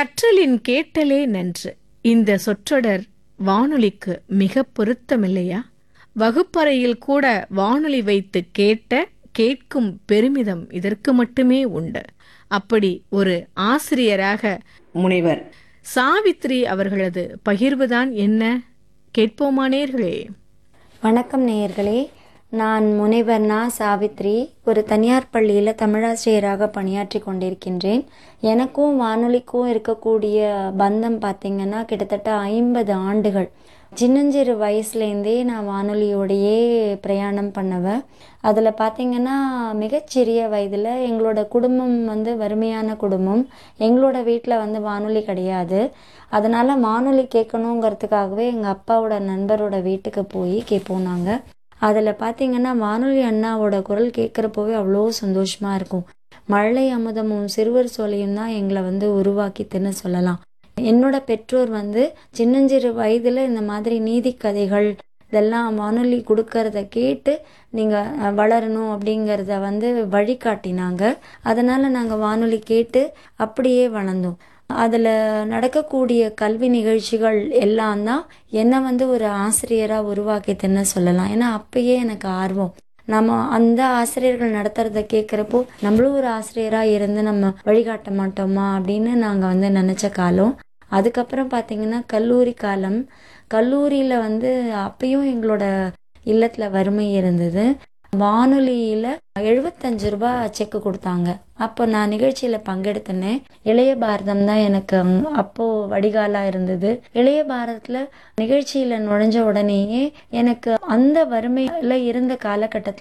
கற்றலின் கேட்டலே நன்று இந்த சொற்றொடர் வானொலிக்கு மிக பொருத்தமில்லையா வகுப்பறையில் கூட வானொலி வைத்து கேட்ட கேட்கும் பெருமிதம் இதற்கு மட்டுமே உண்டு அப்படி ஒரு ஆசிரியராக முனைவர் சாவித்ரி அவர்களது பகிர்வுதான் என்ன கேட்போமானேர்களே வணக்கம் நேயர்களே நான் முனைவர் நா சாவித்ரி ஒரு தனியார் பள்ளியில் தமிழாசிரியராக பணியாற்றி கொண்டிருக்கின்றேன் எனக்கும் வானொலிக்கும் இருக்கக்கூடிய பந்தம் பார்த்திங்கன்னா கிட்டத்தட்ட ஐம்பது ஆண்டுகள் சின்னஞ்சிறு வயசுலேருந்தே நான் வானொலியோடையே பிரயாணம் பண்ணுவேன் அதில் பார்த்திங்கன்னா மிகச்சிறிய வயதில் எங்களோட குடும்பம் வந்து வறுமையான குடும்பம் எங்களோட வீட்டில் வந்து வானொலி கிடையாது அதனால் வானொலி கேட்கணுங்கிறதுக்காகவே எங்கள் அப்பாவோட நண்பரோட வீட்டுக்கு போய் கேட்போம் நாங்கள் அதில் பார்த்தீங்கன்னா வானொலி அண்ணாவோட குரல் கேட்குறப்போவே அவ்வளோ சந்தோஷமாக இருக்கும் மழை அமுதமும் சிறுவர் சோலையும் தான் எங்களை வந்து உருவாக்கித்துன்னு சொல்லலாம் என்னோட பெற்றோர் வந்து சின்னஞ்சிறு வயதில் இந்த மாதிரி நீதி கதைகள் இதெல்லாம் வானொலி கொடுக்கறத கேட்டு நீங்கள் வளரணும் அப்படிங்கிறத வந்து வழிகாட்டினாங்க அதனால் நாங்கள் வானொலி கேட்டு அப்படியே வளர்ந்தோம் அதில் நடக்கக்கூடிய கல்வி நிகழ்ச்சிகள் எல்லாம் தான் என்னை வந்து ஒரு ஆசிரியராக உருவாக்கித்துன்னு சொல்லலாம் ஏன்னா அப்பயே எனக்கு ஆர்வம் நம்ம அந்த ஆசிரியர்கள் நடத்துறத கேட்குறப்போ நம்மளும் ஒரு ஆசிரியராக இருந்து நம்ம வழிகாட்ட மாட்டோமா அப்படின்னு நாங்கள் வந்து நினச்ச காலம் அதுக்கப்புறம் பார்த்தீங்கன்னா கல்லூரி காலம் கல்லூரியில் வந்து அப்பயும் எங்களோட இல்லத்தில் வறுமை இருந்தது வானொலியில் எழுபத்தஞ்சு ரூபா செக்கு கொடுத்தாங்க அப்போ நான் நிகழ்ச்சியில் பங்கெடுத்தேனே இளைய பாரதம் தான் எனக்கு அப்போது வடிகாலாக இருந்தது இளைய பாரதத்தில் நிகழ்ச்சியில் நுழைஞ்ச உடனேயே எனக்கு அந்த வறுமையில் இருந்த காலகட்டத்தில்